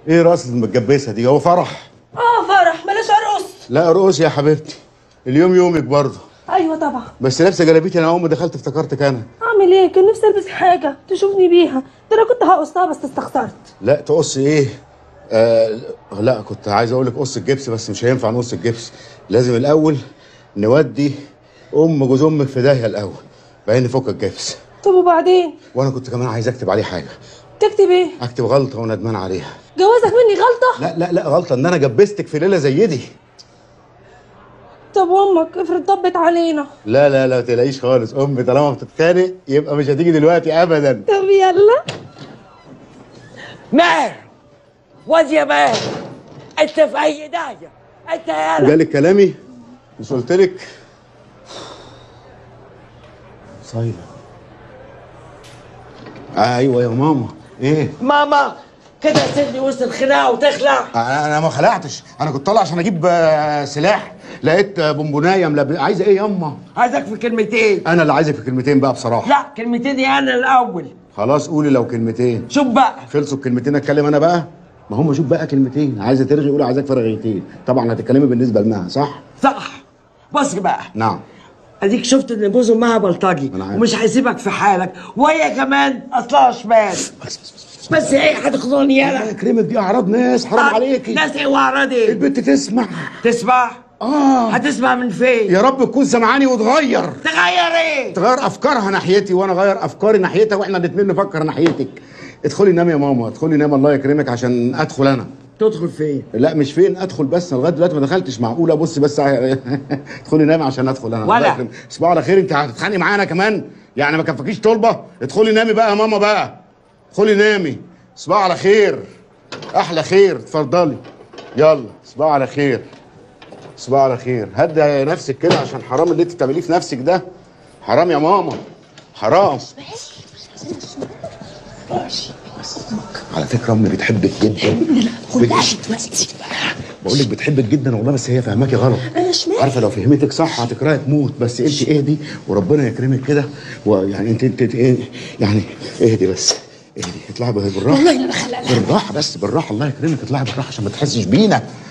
ايه رقصة المتجبسة دي هو فرح اه فرح بلاش ارقص لا ارقص يا حبيبتي اليوم يومك برضه ايوه طبعا بس لابسه جلابيتي انا اول ما دخلت افتكرتك انا اعمل ايه كان نفسي البس حاجه تشوفني بيها ده انا كنت هقصها بس استخسرت لا تقص ايه آه لا كنت عايز اقول لك قص الجبس بس مش هينفع نقص الجبس لازم الاول نودي ام جوز امك في داهيه الاول بعدين نفك الجبس طب وبعدين وانا كنت كمان عايز اكتب عليه حاجه تكتب ايه اكتب غلطه وندمان عليها جوازك مني غلطه لا لا لا غلطه ان انا جبستك في ليله زي دي طب وامك افرض طبت علينا لا لا لا تلاقيش خالص امي طالما بتتخانق يبقى مش هتيجي دلوقتي ابدا طب يلا ماهر واد يا ماهر انت في اي داهيه انت يالا جالك كلامي مش قلت لك صايله ايوه يا ماما ايه ماما كده سيبني وسط الخناقه وتخلع انا أنا ما خلعتش انا كنت طالع عشان اجيب آه، سلاح لقيت آه، بونبونايه ملب... عايزه ايه ياما عايزك في كلمتين انا اللي عايزك في كلمتين بقى بصراحه لا كلمتين يا انا الاول خلاص قولي لو كلمتين شوف بقى خلصوا الكلمتين اتكلم انا بقى ما هم شوف بقى كلمتين عايزه ترغي قولي عايزاك في رغيتين طبعا هتتكلمي بالنسبه لمها صح صح بص بقى نعم اديك شفت ان جوز امها بلطجي أنا عارف. ومش هيسيبك في حالك وهي كمان اصلها شمال بس بس بس بس ايه هتخضوني الله يالا يكرمك دي اعراض ناس حرام عليكي ناس ايه واعراض ايه البنت تسمع تسمع اه هتسمع من فين يا رب تكون سمعاني وتغير تغير ايه تغير افكارها ناحيتي وانا اغير افكاري ناحيتها واحنا الاثنين نفكر ناحيتك ادخلي نام يا ماما ادخلي نام الله يكرمك عشان ادخل انا تدخل فين لا مش فين ادخل بس أنا لغايه دلوقتي ما دخلتش معقوله بص بس ادخلي نامي عشان ادخل انا ولا. الله يكرمك. صباح على خير انت هتتخانقي معانا كمان يعني ما كفكيش طلبه ادخلي نامي بقى يا ماما بقى ادخلي نامي صباح على خير احلى خير اتفضلي يلا صباح على خير صباح على خير هدي نفسك كده عشان حرام اللي انت بتعمليه في نفسك ده حرام يا ماما حرام على فكره امي بتحبك جدا بقول لك بتحبك جدا والله بس هي فاهماكي غلط انا شمال عارفه لو فهمتك صح هتكرهي تموت بس انت اهدي وربنا يكرمك كده ويعني انت انت انت ايه يعني اهدي بس اهدي اطلعي بالراحه والله لا بخلق بالراحه بس بالراحه الله يكرمك اطلعي بالراحه عشان ما تحسش بينا